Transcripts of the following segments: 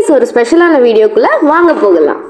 So ஒரு ஸ்பெஷலான வீடியோக்குள்ளே வாங்க போகலாம்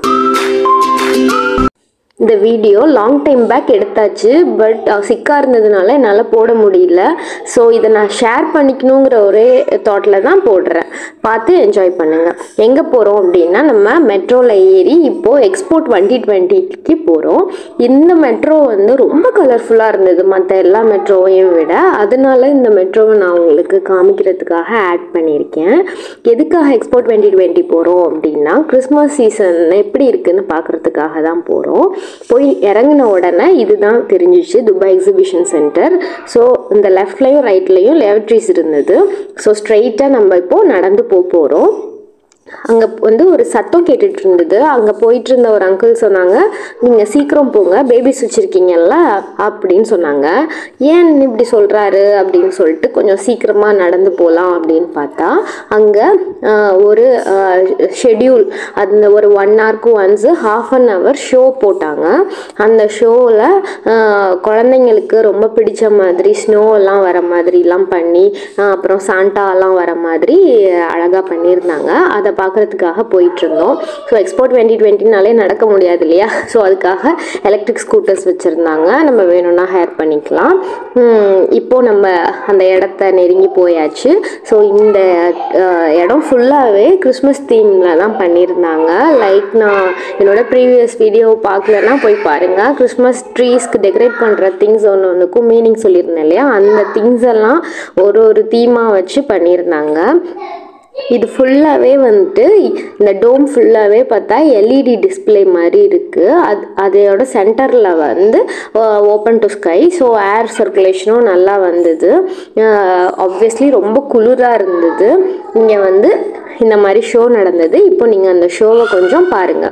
இந்த வீடியோ லாங் டைம் பேக் எடுத்தாச்சு பட் சிக்காக இருந்ததுனால என்னால் போட முடியல ஸோ இதை நான் ஷேர் பண்ணிக்கணுங்கிற ஒரே தாட்டில் தான் போடுறேன் பார்த்து என்ஜாய் பண்ணுங்கள் எங்கே போகிறோம் அப்படின்னா நம்ம மெட்ரோவில் ஏறி இப்போது எக்ஸ்போர்ட் டுவெண்ட்டி டுவெண்ட்டிக்கு போகிறோம் இந்த மெட்ரோ வந்து ரொம்ப கலர்ஃபுல்லாக இருந்தது மற்ற எல்லா மெட்ரோவையும் விட அதனால இந்த மெட்ரோவை நான் உங்களுக்கு காமிக்கிறதுக்காக ஆட் பண்ணியிருக்கேன் எதுக்காக எக்ஸ்போர்ட் டுவெண்ட்டி டுவெண்ட்டி போகிறோம் அப்படின்னா கிறிஸ்மஸ் சீசன் எப்படி இருக்குன்னு பார்க்குறதுக்காக தான் போகிறோம் போய் இறங்கின உடனே இதுதான் தெரிஞ்சிச்சு துபாய் எக்ஸிபிஷன் சென்டர் ஸோ இந்த லெஃப்ட்லேயும் ரைட்லேயும் லேவட்ரிஸ் இருந்தது ஸோ ஸ்ட்ரெயிட்டாக நம்ம இப்போது நடந்து போக போகிறோம் அங்கே வந்து ஒரு சத்தம் கேட்டுட்டு இருந்தது அங்கே போயிட்டு இருந்த ஒரு அங்கிள் சொன்னாங்க நீங்கள் சீக்கிரம் போங்க பேபிஸ் வச்சுருக்கீங்கல்ல அப்படின்னு சொன்னாங்க ஏன் இப்படி சொல்கிறாரு அப்படின்னு சொல்லிட்டு கொஞ்சம் சீக்கிரமாக நடந்து போகலாம் அப்படின்னு பார்த்தா அங்கே ஒரு ஷெட்யூல் அந்த ஒரு ஒன் ஹவருக்கு ஒன்ஸு ஹாஃப் அன் ஹவர் ஷோ போட்டாங்க அந்த ஷோவில் குழந்தைங்களுக்கு ரொம்ப பிடிச்ச மாதிரி ஸ்னோலாம் வர மாதிரிலாம் பண்ணி அப்புறம் சாண்டாலாம் வர மாதிரி அழகாக பண்ணியிருந்தாங்க அதை பார்க்குறதுக்காக போயிட்டு இருந்தோம் ஸோ எக்ஸ்போர்ட் டுவெண்ட்டி டுவெண்ட்டினாலே நடக்க முடியாது இல்லையா ஸோ அதுக்காக எலக்ட்ரிக் ஸ்கூட்டர்ஸ் வச்சுருந்தாங்க நம்ம வேணும்னா ஹேர் பண்ணிக்கலாம் இப்போது நம்ம அந்த இடத்த நெருங்கி போயாச்சு ஸோ இந்த இடம் ஃபுல்லாகவே கிறிஸ்மஸ் தீமில் தான் பண்ணியிருந்தாங்க லைக் நான் என்னோட ப்ரீவியஸ் வீடியோ பார்க்கலன்னா போய் பாருங்கள் கிறிஸ்மஸ் ட்ரீஸ்க்கு டெக்கரேட் பண்ணுற திங்ஸ் ஒன்று ஒன்றுக்கும் மீனிங் சொல்லியிருந்தேன் இல்லையா அந்த திங்ஸ் எல்லாம் ஒரு ஒரு தீமாக வச்சு பண்ணியிருந்தாங்க இது ஃபுல்லாகவே வந்துட்டு இந்த டோம் ஃபுல்லாகவே பார்த்தா எல்இடி டிஸ்பிளே மாதிரி இருக்குது அது அதோட சென்டரில் வந்து open to sky so air சர்க்குலேஷனும் நல்லா வந்தது ஆப்வியஸ்லி ரொம்ப குளிராக இருந்தது இங்கே வந்து இந்த மாதிரி ஷோ நடந்தது இப்போ நீங்கள் அந்த ஷோவை கொஞ்சம் பாருங்கள்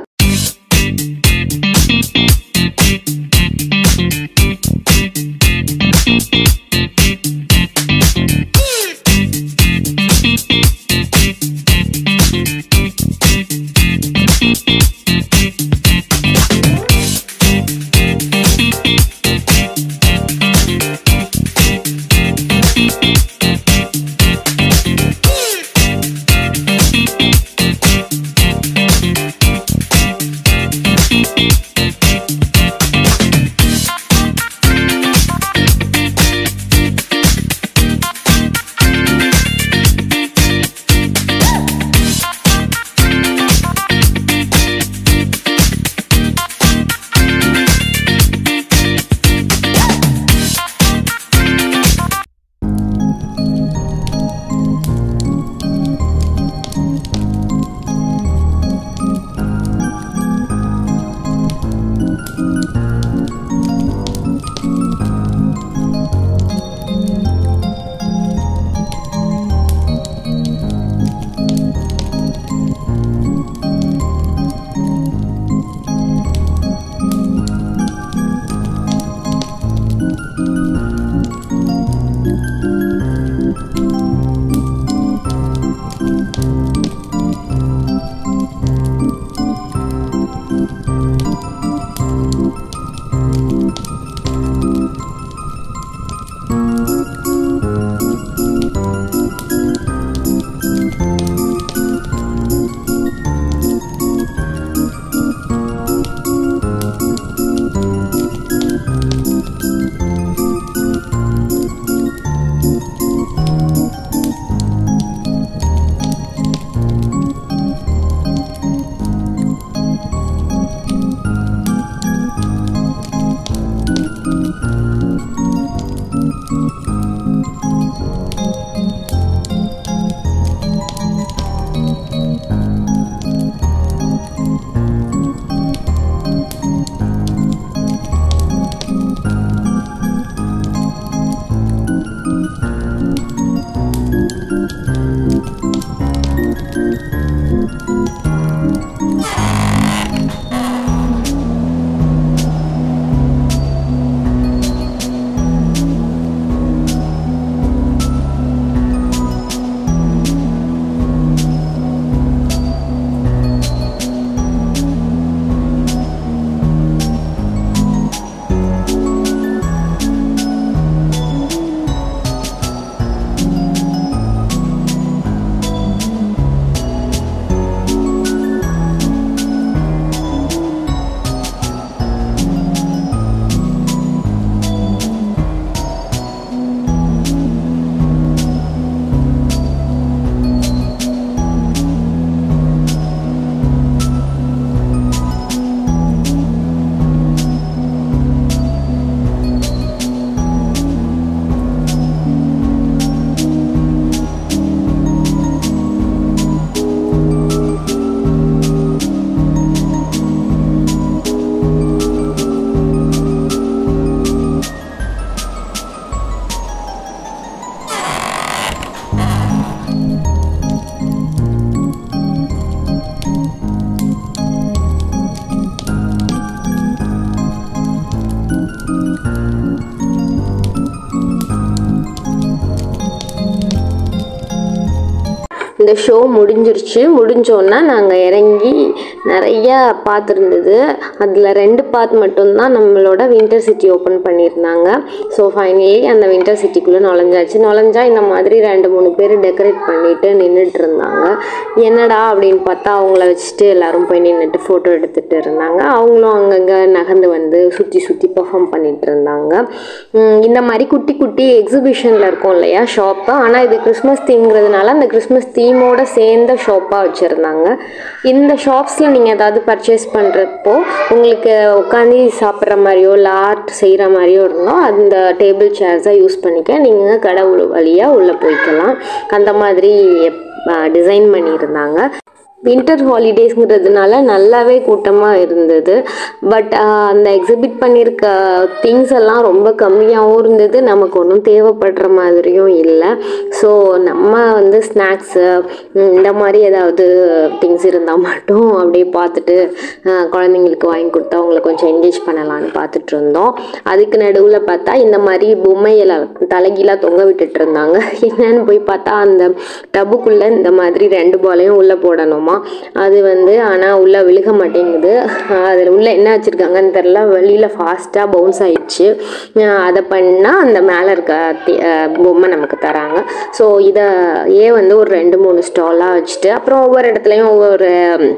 இந்த ஷோ முடிஞ்சிருச்சு முடிஞ்சோன்னா நாங்கள் இறங்கி நிறைய பார்ட் இருந்தது அதில் ரெண்டு பார்ட் மட்டும்தான் நம்மளோட வின்டர் சிட்டி ஓப்பன் பண்ணியிருந்தாங்க ஸோ ஃபைனலி அந்த வின்டர் சிட்டிக்குள்ளே நுழைஞ்சாச்சு நுழைஞ்சா இந்த மாதிரி ரெண்டு மூணு பேர் டெக்கரேட் பண்ணிட்டு நின்றுட்டு இருந்தாங்க என்னடா அப்படின்னு பார்த்தா அவங்கள வச்சுட்டு எல்லாரும் போய் நின்றுட்டு ஃபோட்டோ எடுத்துகிட்டு இருந்தாங்க அவங்களும் அங்கங்கே நகர்ந்து வந்து சுற்றி சுற்றி பெர்ஃபார்ம் பண்ணிட்டு இருந்தாங்க உம் இந்த மாதிரி குட்டி குட்டி எக்ஸிபிஷனில் இருக்கும் இல்லையா ஷாப்பு ஆனால் இது கிறிஸ்மஸ் தீம்ங்கிறதுனால அந்த கிறிஸ்மஸ் தீமோட சேர்ந்த ஷாப்பாக வச்சுருந்தாங்க இந்த ஷாப்ஸில் நீங்கள் ஏதாவது பர்ச்சேஸ் பண்ணுறப்போ உங்களுக்கு உட்காந்து சாப்பிட்ற மாதிரியோ இல்லை ஆர்ட் செய்கிற மாதிரியோ இருந்தோம் அந்த டேபிள் சேர்ஸை யூஸ் பண்ணிக்க நீங்கள் கடை வழியாக உள்ளே போய்க்கலாம் அந்த மாதிரி டிசைன் பண்ணியிருந்தாங்க வின்டர் ஹாலிடேஸ்ங்கிறதுனால நல்லாவே கூட்டமாக இருந்தது பட் அந்த எக்ஸிபிட் பண்ணியிருக்க திங்ஸ் எல்லாம் ரொம்ப கம்மியாகவும் இருந்தது நமக்கு ஒன்றும் தேவைப்படுற மாதிரியும் இல்லை ஸோ நம்ம வந்து ஸ்நாக்ஸு இந்த மாதிரி ஏதாவது திங்ஸ் இருந்தால் மட்டும் அப்படியே பார்த்துட்டு அஹ், குழந்தைங்களுக்கு வாங்கி கொடுத்தா அவங்கள கொஞ்சம் என்கேஜ் பண்ணலான்னு பார்த்துட்டு இருந்தோம் அதுக்கு நடுவில் பார்த்தா இந்த மாதிரி பொம்மையில தலைகீழாக தொங்க விட்டுட்டு இருந்தாங்க என்னன்னு போய் பார்த்தா அந்த டப்புக்குள்ளே இந்த மாதிரி ரெண்டு பாலையும் உள்ளே போடணுமா அது வந்து ஆனால் உள்ளே விழுக மாட்டேங்குது அதில் உள்ள என்ன வச்சுருக்காங்கன்னு தெரில வெளியில் ஃபாஸ்ட்டாக பவுன்ஸ் ஆயிடுச்சு அஹ் அதை பண்ணால் அந்த மேலே இருக்க தி- அஹ் பொம்மை நமக்கு தராங்க ஸோ இதை ஏ வந்து ஒரு ரெண்டு மூணு ஸ்டாலாக வச்சுட்டு அப்புறம் ஒவ்வொரு இடத்துலையும் ஒவ்வொரு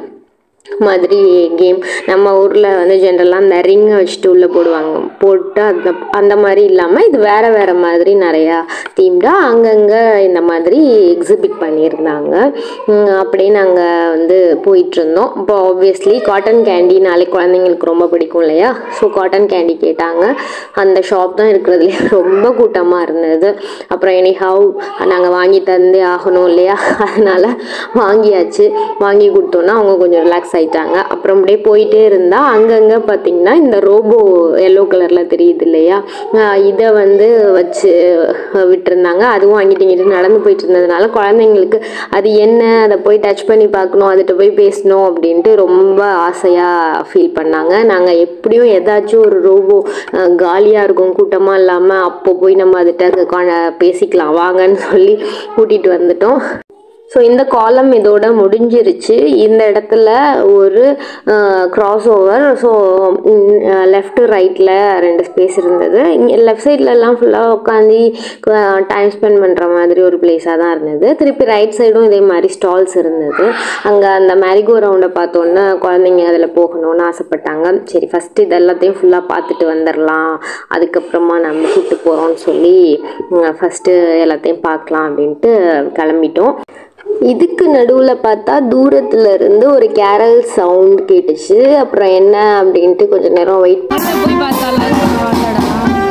மாதிரி கேம் நம்ம ஊரில் வந்து ஜென்ரலாக அந்த ரிங்கை வச்சுட்டு உள்ளே போடுவாங்க போட்டு அந்த அந்த மாதிரி இல்லாமல் இது வேறு வேறு மாதிரி நிறையா தீம்டாக அங்கங்கே இந்த மாதிரி எக்ஸிபிட் பண்ணியிருந்தாங்க உம் அப்படியே நாங்கள் வந்து போயிட்டுருந்தோம் இப்போ ஆப்வியஸ்லி காட்டன் கேண்டி நாளைக்கு குழந்தைங்களுக்கு ரொம்ப பிடிக்கும் இல்லையா ஸோ காட்டன் கேண்டி கேட்டாங்க அந்த ஷாப் தான் இருக்கிறதுலே ரொம்ப கூட்டமாக இருந்தது அப்புறம் எனி ஹவ் நாங்கள் வாங்கி தந்தே ஆகணும் இல்லையா அதனால் வாங்கியாச்சு வாங்கி கொடுத்தோன்னா அவங்க கொஞ்சம் ரிலாக்ஸ் ஆயிட்டாங்க அப்புறம் அப்படியே போயிட்டே இருந்தால் அங்கங்கே பார்த்தீங்கன்னா இந்த ரோபோ எல்லோ கலரில் தெரியுது இல்லையா ஆஹ் இதை வந்து வச்சு விட்டுருந்தாங்க அதுவும் வாங்கிட்டு இங்கிட்டு நடந்து போயிட்டு இருந்ததுனால குழந்தைங்களுக்கு அது என்ன அதை போய் டச் பண்ணி பார்க்கணும் அதுகிட்ட போய் பேசணும் அப்படின்ட்டு ரொம்ப ஆசையாக ஃபீல் பண்ணாங்க நாங்கள் எப்படியும் ஏதாச்சும் ஒரு ரோபோ காலியாக இருக்கும் கூட்டமாக இல்லாமல் அப்போ போய் நம்ம அதுகிட்ட கொ- பேசிக்கலாம் வாங்கன்னு சொல்லி கூட்டிகிட்டு வந்துட்டோம் ஸோ இந்த காலம் இதோட முடிஞ்சிருச்சு இந்த இடத்துல ஒரு கிராஸ் ஓவர் ஸோ லெஃப்ட் ரைட்டில் ரெண்டு ஸ்பேஸ் இருந்தது இங்கே லெஃப்ட் சைட்லலாம் ஃபுல்லாக உட்காந்து டைம் ஸ்பெண்ட் பண்ணுற மாதிரி ஒரு பிளேஸாக தான் இருந்தது திருப்பி ரைட் சைடும் இதே மாதிரி ஸ்டால்ஸ் இருந்தது அங்கே அந்த மேரிகோ ரவுண்டை பார்த்தோன்னே குழந்தைங்க அதில் போகணும்னு ஆசைப்பட்டாங்க சரி ஃபஸ்ட்டு இது எல்லாத்தையும் ஃபுல்லாக பார்த்துட்டு வந்துடலாம் அதுக்கப்புறமா நம்ம கூப்பிட்டு போகிறோம்னு சொல்லி ஃபஸ்ட்டு எல்லாத்தையும் பார்க்கலாம் அப்படின்ட்டு கிளம்பிட்டோம் இதுக்கு நடுவில் பார்த்தா தூரத்துல இருந்து ஒரு கேரல் சவுண்ட் கேட்டுச்சு அப்புறம் என்ன அப்படின்ட்டு கொஞ்ச நேரம் வெயிட் போய் பார்த்தாலும் பரவாயில்லடா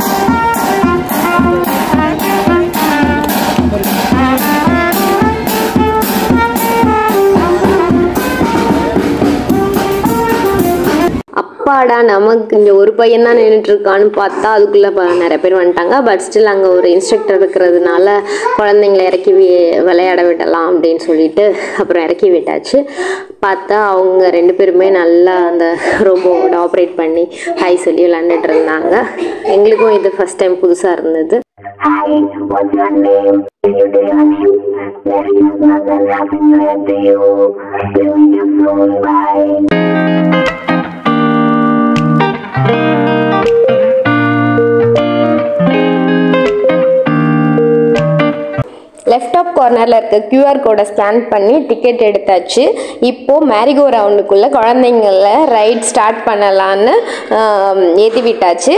அப்பாடா நமக்கு இங்கே ஒரு பையன் தான் நின்றுட்டு இருக்கான்னு பார்த்தா அதுக்குள்ளே நிறைய பேர் வந்துட்டாங்க பட் ஸ்டில் அங்கே ஒரு இன்ஸ்ட்ரக்டர் இருக்கிறதுனால குழந்தைங்கள இறக்கி வி- விளையாட விடலாம் அப்படின்னு சொல்லிட்டு அப்புறம் இறக்கி விட்டாச்சு பார்த்தா அவங்க ரெண்டு பேருமே நல்லா அந்த ரோபோவோட ஆப்ரேட் பண்ணி ஹாய் சொல்லி விளாண்டுட்டு இருந்தாங்க எங்களுக்கும் இது ஃபஸ்ட் டைம் புதுசாக இருந்தது Hi, what's your name? Can you tell your name? Merry Christmas and Happy New Year to you. See you soon, bye. Left top கார்னரில் இருக்க கியூஆர் கோடை ஸ்கேன் பண்ணி டிக்கெட் எடுத்தாச்சு இப்போது மேரிகோ ரவுண்டுக்குள்ளே குழந்தைங்கள ரைட் ஸ்டார்ட் பண்ணலான்னு ஏற்றி விட்டாச்சு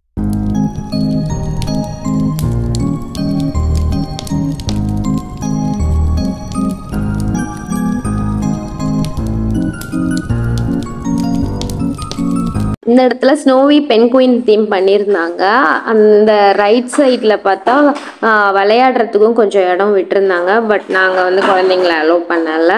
இந்த இடத்துல ஸ்னோவி பென் குயின் தீம் பண்ணியிருந்தாங்க அந்த ரைட் சைடில் பார்த்தா ஆஹ், விளையாடுறதுக்கும் கொஞ்சம் இடம் விட்டுருந்தாங்க பட் நாங்கள் வந்து குழந்தைங்கள அலோவ் பண்ணலை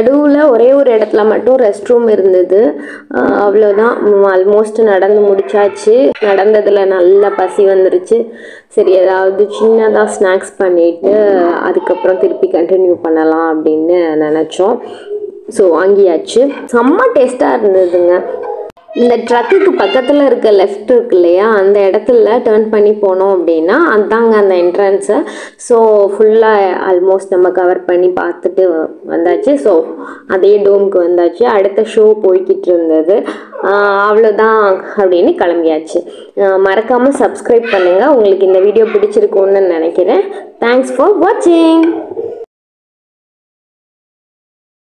நடுவில் ஒரே ஒரு இடத்துல மட்டும் ரெஸ்ட் ரூம் இருந்தது ஆஹ் அவ்வளோதான் ஆல்மோஸ்ட் நடந்து முடிச்சாச்சு நடந்ததில் நல்ல பசி வந்துருச்சு சரி ஏதாவது சின்னதாக ஸ்நாக்ஸ் பண்ணிட்டு அதுக்கப்புறம் திருப்பி கண்டினியூ பண்ணலாம் அப்படின்னு நினச்சோம் ஸோ வாங்கியாச்சு செம்ம டேஸ்ட்டாக இருந்ததுங்க இந்த ட்ரக்குக்கு பக்கத்தில் இருக்க லெஃப்ட் இருக்கு இல்லையா அந்த இடத்துல டேர்ன் பண்ணி போனோம் அப்படின்னா அதாங்க அந்த என்ட்ரன்ஸு ஸோ ஃபுல்லாக ஆல்மோஸ்ட் நம்ம கவர் பண்ணி பார்த்துட்டு வந்தாச்சு ஸோ அதே டோம்க்கு வந்தாச்சு அடுத்த ஷோ போய்கிட்டு இருந்தது ஆஹ் அவ்வளோதான் அப்படின்னு கிளம்பியாச்சு மறக்காமல் சப்ஸ்கிரைப் பண்ணுங்கள் உங்களுக்கு இந்த வீடியோ பிடிச்சிருக்கும்னு நினைக்கிறேன் தேங்க்ஸ் ஃபார் வாட்சிங்